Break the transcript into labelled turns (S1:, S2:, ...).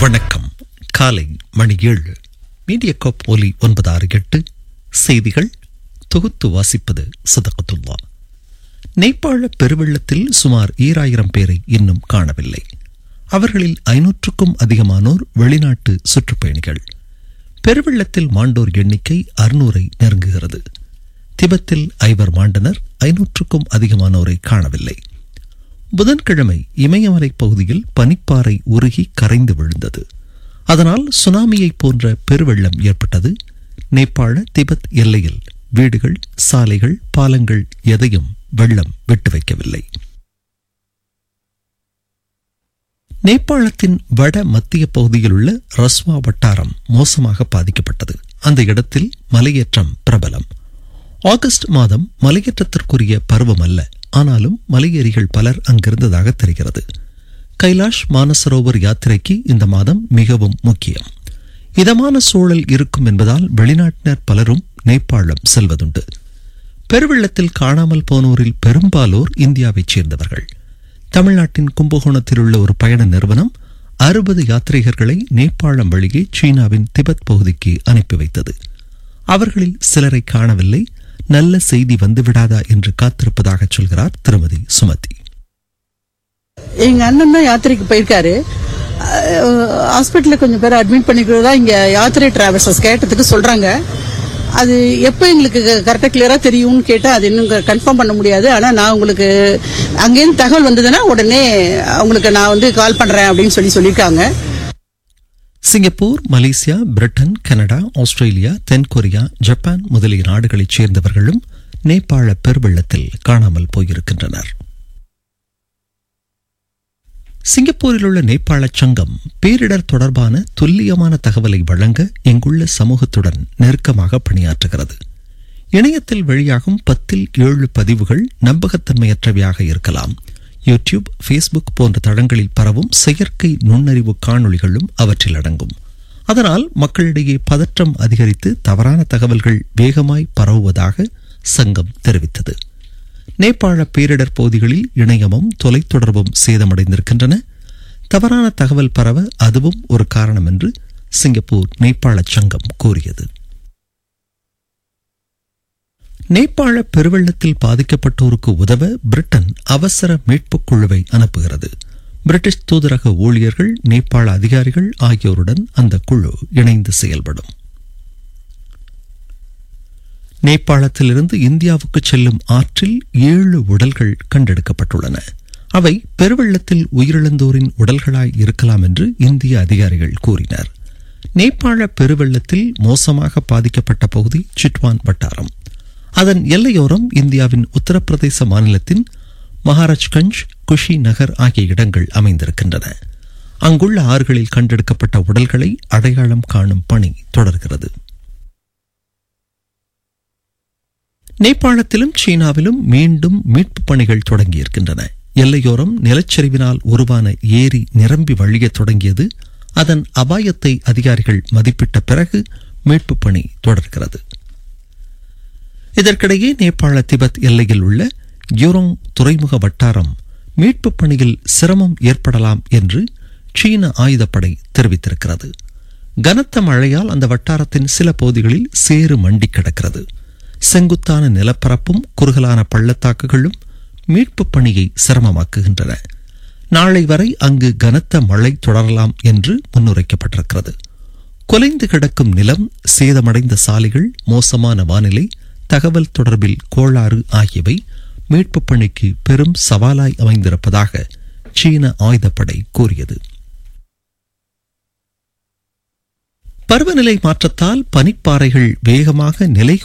S1: வணக்கம் காலை மணி ஏழு மீடியா காப் ஒலி ஒன்பது ஆறு எட்டு செய்திகள் தொகுத்து வாசிப்பது சதகத்துல்லா நேபாள பெருவெள்ளத்தில் சுமார் ஈராயிரம் பேரை இன்னும் காணவில்லை அவர்களில் ஐநூற்றுக்கும் அதிகமானோர் வெளிநாட்டு சுற்றுப்பயணிகள் பெருவெள்ளத்தில் மாண்டோர் எண்ணிக்கை அறுநூறை நெருங்குகிறது திபெத்தில் ஐவர் மாண்டனர் ஐநூற்றுக்கும் அதிகமானோரை காணவில்லை புதன்கிழமை இமயமலை பகுதியில் பனிப்பாறை உருகி கரைந்து விழுந்தது அதனால் சுனாமியைப் போன்ற பெருவெள்ளம் ஏற்பட்டது நேபாள திபெத் எல்லையில் வீடுகள் சாலைகள் பாலங்கள் எதையும் வெள்ளம் விட்டு வைக்கவில்லை நேபாளத்தின் வட மத்திய பகுதியில் உள்ள ரஸ்வா வட்டாரம் மோசமாக பாதிக்கப்பட்டது அந்த இடத்தில் மலையேற்றம் பிரபலம் ஆகஸ்ட் மாதம் மலையேற்றத்திற்குரிய பருவம் அல்ல ஆனாலும் மலையேறிகள் பலர் அங்கிருந்ததாக தெரிகிறது கைலாஷ் மானசரோவர் யாத்திரைக்கு இந்த மாதம் மிகவும் முக்கியம் இதமான சூழல் இருக்கும் என்பதால் வெளிநாட்டினர் பலரும் நேபாளம் செல்வதுண்டு பெருவெள்ளத்தில் காணாமல் போனோரில் பெரும்பாலோர் இந்தியாவைச் சேர்ந்தவர்கள் தமிழ்நாட்டின் கும்பகோணத்தில் உள்ள ஒரு பயண நிறுவனம் அறுபது யாத்ரீகர்களை நேபாளம் வழியே சீனாவின் திபெத் பகுதிக்கு அனுப்பி வைத்தது அவர்களில் சிலரை காணவில்லை நல்ல செய்தி வந்துவிடாதா என்று காத்திருப்பதாக சொல்கிறார் திருமதி சுமதி
S2: எங்க அண்ணன் தான் யாத்திரைக்கு போயிருக்காரு ஹாஸ்பிட்டல்ல கொஞ்சம் பேர் அட்மிட் பண்ணிக்கிறதா இங்க யாத்திரை டிராவல்சஸ் கேட்டதுக்கு சொல்றாங்க அது எப்போ எங்களுக்கு கரெக்டா கிளியரா தெரியும்னு கேட்டா அது இன்னும் கன்ஃபார்ம் பண்ண முடியாது ஆனா நான் உங்களுக்கு அங்கேருந்து தகவல் வந்ததுன்னா உடனே உங்களுக்கு நான் வந்து கால் பண்றேன் அப்படின்னு சொல்லி சொல்லியிருக்காங்க
S1: Singapore Malaysia Britain Canada Australia தென்கொரியா ஜப்பான் முதலிய நாடுகளைச் சேர்ந்தவர்களும் நேபாள பெருவெள்ளத்தில் காணாமல் போயிருக்கின்றனர் சிங்கப்பூரில் உள்ள நேபாள சங்கம் பேரிடர் தொடர்பான துல்லியமான தகவலை வழங்க இங்குள்ள சமூகத்துடன் நெருக்கமாக பணியாற்றுகிறது இணையத்தில் வெளியாகும் பத்தில் ஏழு பதிவுகள் நம்பகத்தன்மையற்றவையாக இருக்கலாம் யூடியூப் ஃபேஸ்புக் போன்ற தளங்களில் பரவும் செயற்கை நுண்ணறிவு காணொளிகளும் அவற்றில் அடங்கும் அதனால் மக்களிடையே பதற்றம் அதிகரித்து தவறான தகவல்கள் வேகமாய் பரவுவதாக சங்கம் தெரிவித்தது நேபாள பேரிடர் பகுதிகளில் இணையமும் தொலைத்தொடர்பும் சேதமடைந்திருக்கின்றன தவறான தகவல் பரவ அதுவும் ஒரு காரணம் என்று சிங்கப்பூர் நேபாள சங்கம் கூறியது நேபாள பெருவெள்ளத்தில் பாதிக்கப்பட்டோருக்கு உதவ பிரிட்டன் அவசர மீட்புக் குழுவை அனுப்புகிறது பிரிட்டிஷ் தூதரக ஊழியர்கள் நேபாள அதிகாரிகள் ஆகியோருடன் அந்த குழு இணைந்து செயல்படும் நேபாளத்திலிருந்து இந்தியாவுக்கு செல்லும் ஆற்றில் ஏழு உடல்கள் கண்டெடுக்கப்பட்டுள்ளன அவை பெருவெள்ளத்தில் உயிரிழந்தோரின் உடல்களாய் இருக்கலாம் என்று இந்திய அதிகாரிகள் கூறினர் நேபாள பெருவெள்ளத்தில் மோசமாக பாதிக்கப்பட்ட பகுதி சிட்வான் வட்டாரம் அதன் எல்லையோரம் இந்தியாவின் உத்தரப்பிரதேச மாநிலத்தின் மகாராஜ்கஞ்ச் குஷி நகர் ஆகிய இடங்கள் அமைந்திருக்கின்றன அங்குள்ள ஆறுகளில் கண்டெடுக்கப்பட்ட உடல்களை அடையாளம் காணும் பணி தொடர்கிறது நேபாளத்திலும் சீனாவிலும் மீண்டும் மீட்புப் பணிகள் தொடங்கியிருக்கின்றன எல்லையோரம் நிலச்சரிவினால் உருவான ஏரி நிரம்பி வழியத் தொடங்கியது அதன் அபாயத்தை அதிகாரிகள் மதிப்பிட்ட பிறகு மீட்புப் பணி தொடர்கிறது இதற்கிடையே நேபாள திபெத் எல்லையில் உள்ள யூரோங் துறைமுக வட்டாரம் மீட்புப் பணியில் சிரமம் ஏற்படலாம் என்று சீன ஆயுதப்படை தெரிவித்திருக்கிறது கனத்த மழையால் அந்த வட்டாரத்தின் சில பகுதிகளில் சேறு மண்டி கிடக்கிறது செங்குத்தான நிலப்பரப்பும் குறுகலான பள்ளத்தாக்குகளும் மீட்புப் பணியை சிரமமாக்குகின்றன நாளை வரை அங்கு கனத்த மழை தொடரலாம் என்று முன்னுரைக்கப்பட்டிருக்கிறது குலைந்து கிடக்கும் நிலம் சேதமடைந்த சாலைகள் மோசமான வானிலை தகவல் தொடர்பில் கோளாறு ஆகியவை மீட்புப் பணிக்கு பெரும் சவாலாய் அமைந்திருப்பதாக சீன ஆயுதப்படை கூறியது பருவநிலை மாற்றத்தால் பனிப்பாறைகள் வேகமாக நிலை